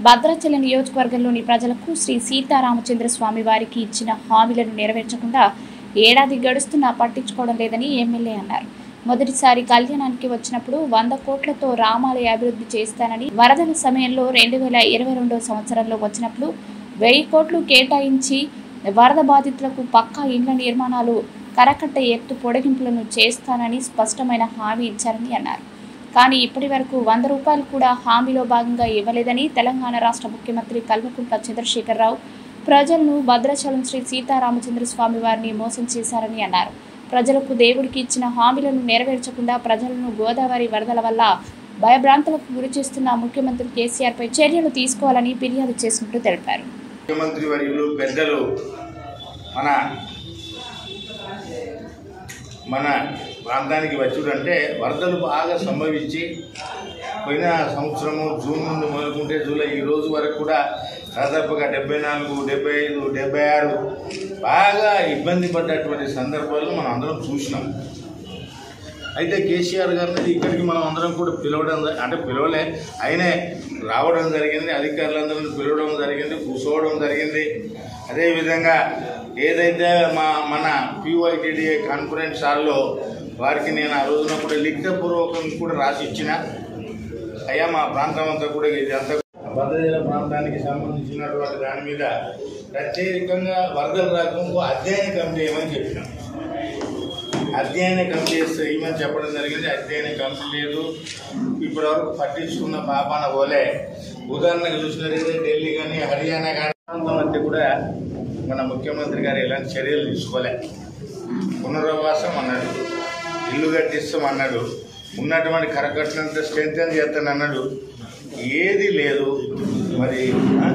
భద్రాచలం నియోజకవర్గంలోని ప్రజలకు శ్రీ సీతారామచంద్ర స్వామి వారికి ఇచ్చిన హామీలను నెరవేర్చకుండా ఏడాది గడుస్తున్నా పట్టించుకోవడం లేదని ఎమ్మెల్యే అన్నారు మొదటిసారి కళ్యాణానికి వచ్చినప్పుడు వంద కోట్లతో రామాలయ అభివృద్ధి చేస్తానని వరదల సమయంలో రెండు వేల ఇరవై రెండో సంవత్సరంలో వచ్చినప్పుడు వెయ్యి కోట్లు కేటాయించి వరద బాధితులకు పక్కా ఇండ్ల నిర్మాణాలు కరకట్ట ఎత్తు పొడిగింపులను చేస్తానని స్పష్టమైన హామీ ఇచ్చారని అన్నారు కానీ ఇప్పటి వరకు వంద రూపాయలు కూడా హామీలో భాగంగా ఇవ్వలేదని తెలంగాణ రాష్ట్ర ముఖ్యమంత్రి కల్వకుంట్ల చంద్రశేఖరరావు ప్రజలను భద్రాచలం శ్రీ సీతారామచంద్ర స్వామి వారిని మోసం చేశారని అన్నారు ప్రజలకు దేవుడికి ఇచ్చిన హామీలను నెరవేర్చకుండా ప్రజలను గోదావరి వరదల వల్ల భయభ్రాంతులకు గురి చేస్తున్న ముఖ్యమంత్రి కేసీఆర్పై చర్యలు తీసుకోవాలని ఫిర్యాదు చేసినట్టు తెలిపారు ముఖ్యమంత్రి వర్యులు పెద్దలు మన మన ప్రాంతానికి వచ్చుడంటే వరదలు బాగా సంభవించి పోయిన సంవత్సరము జూన్ నుండి మొదలుకుంటే జూలై ఈ రోజు వరకు కూడా దాదాపుగా డెబ్బై నాలుగు డెబ్బై ఐదు డెబ్బై ఆరు బాగా ఇబ్బంది పడ్డటువంటి సందర్భాలను మనం అందరం చూసినాం అయితే కేసీఆర్ గారిని ఇక్కడికి మనం అందరం కూడా పిలవడం జ- అంటే పిలవలే ఆయనే రావడం జరిగింది అధికారులందరినీ పిలవడం జరిగింది కూర్చోవడం జరిగింది అదేవిధంగా ఏదైతే మా మన పిఓఐటీడీఏ కాన్ఫరెన్స్ హాల్లో వారికి నేను ఆ రోజున కూడా లిఖితపూర్వకంగా కూడా రాసి ఇచ్చిన అయ్యా మా ప్రాంతం అంతా కూడా ఇదంతా భద్రాచల ప్రాంతానికి సంబంధించినటువంటి దాని మీద ప్రత్యేకంగా వరదలు రాకుండా అధ్యయన కమిటీ ఏమని చెప్పినాం అధ్యయన కమిటీ వేయమని చెప్పడం జరిగింది అధ్యయన కమిటీ లేదు ఇప్పటివరకు పట్టించుకున్న పాపాన పోలే ఉదాహరణకు చూసినట్టయితే ఢిల్లీ కానీ హర్యానా కానీ ప్రాంతం అంతా కూడా మన ముఖ్యమంత్రి గారు ఎలాంటి చర్యలు తీసుకోలే పునరావాసం అన్నాడు ఇల్లు కట్టిస్తాం అన్నాడు ఉన్నటువంటి కరకట్లంతా స్ట్రెంగ్ చేస్తాను అన్నాడు ఏది లేదు మరి ఆ?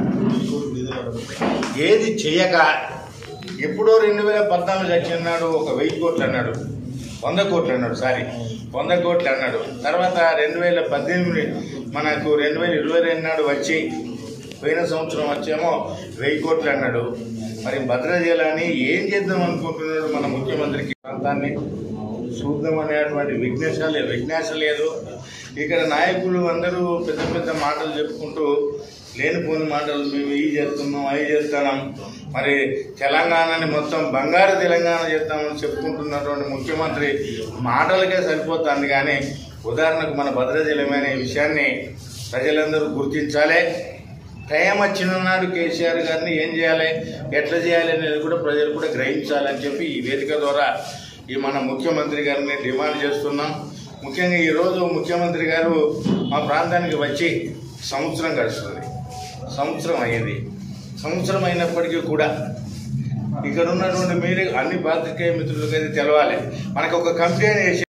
ఏది చేయక ఎప్పుడో రెండు వేల పద్నాలుగు వచ్చినాడు ఒక వెయ్యి కోట్లు అన్నాడు వంద కోట్లు అన్నాడు సారీ వంద కోట్లు అన్నాడు తర్వాత రెండు వేల పద్దెనిమిది మనకు రెండు వేల ఇరవై రెండు నాడు వచ్చి పోయిన సంవత్సరం వచ్చేమో వెయ్యి కోట్లు అన్నాడు మరి భద్రాచలాన్ని ఏం చేద్దాం అనుకుంటున్నాడు మన ముఖ్యమంత్రికి ప్రాంతాన్ని చూద్దాం అనేటువంటి విఘ్నేశ లేదు విఘ్నేశ లేదు ఇక్కడ నాయకులు అందరూ పెద్ద పెద్ద మాటలు చెప్పుకుంటూ లేనిపోని మాటలు మేము ఇవి చేస్తున్నాం అవి చేస్తున్నాం మరి తెలంగాణని మొత్తం బంగారు తెలంగాణ చేస్తామని చెప్పుకుంటున్నటువంటి ముఖ్యమంత్రి మాటలకే సరిపోతుంది కానీ ఉదాహరణకు మన భద్రాచలం అనే విషయాన్ని ప్రజలందరూ గుర్తించాలి టైం వచ్చిన నాడు కేసీఆర్ గారిని ఏం చేయాలి ఎట్లా చేయాలి అనేది కూడా ప్రజలు కూడా గ్రహించాలని చెప్పి ఈ వేదిక ద్వారా ఈ మన ముఖ్యమంత్రి గారిని డిమాండ్ చేస్తున్నాం ముఖ్యంగా ఈరోజు ముఖ్యమంత్రి గారు మా ప్రాంతానికి వచ్చి సంవత్సరం గడుస్తుంది సంవత్సరం అయ్యింది సంవత్సరం అయినప్పటికీ కూడా ఇక్కడ ఉన్నటువంటి మీరు అన్ని పాత్రికేయ మిత్రులకైతే తెలవాలి మనకు ఒక కంప్లైంట్ చేసి